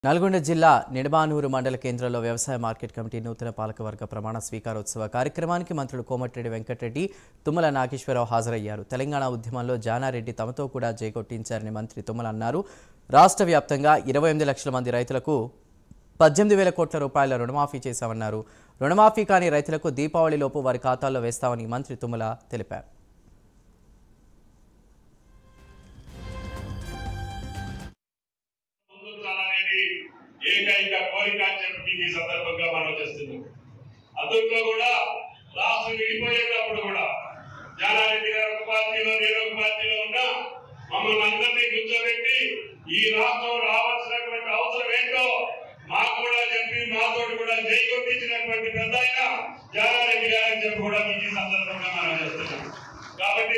నల్గొండ జిల్లా నిడమానూరు మండల కేంద్రంలో వ్యవసాయ మార్కెట్ కమిటీ నూతన పాలకవర్గ ప్రమాణ స్వీకారోత్సవ కార్యక్రమానికి మంత్రులు కోమటిరెడ్డి వెంకటరెడ్డి తుమ్మల నాగేశ్వరరావు హాజరయ్యారు తెలంగాణ ఉద్యమంలో జానారెడ్డి తమతో కూడా జైకొట్టించారని మంత్రి తుమ్మల అన్నారు రాష్ట్ర వ్యాప్తంగా ఇరవై ఎనిమిది లక్షల మంది రైతులకు పద్దెనిమిది వేల కోట్ల రూపాయల రుణమాఫీ చేశామన్నారు రుణమాఫీ కాని రైతులకు దీపావళిలోపు వారి ఖాతాల్లో వేస్తామని మంత్రి తుమ్మల తెలిపారు ముందుంచాలనేది ఏకైక కోరిక అని చెప్పి మీకు ఈ సందర్భంగా మనం చేస్తున్నాం అందులో కూడా రాష్ట్రం విడిపోయేటప్పుడు కూడా జానారెడ్డి గారు ఒక పార్టీలో నేను ఒక పార్టీలో ఉన్నా మమ్మల్ని అందరినీ కూర్చోబెట్టి ఈ రాష్ట్రం రావాల్సినటువంటి అవసరం ఏంటో మాకు కూడా చెప్పి మాతో కూడా జై కొట్టించినటువంటి పెద్ద ఆయన జానారెడ్డి గారు అని చెప్పి కూడా మీకు ఈ సందర్భంగా మనం చేస్తున్నాం కాబట్టి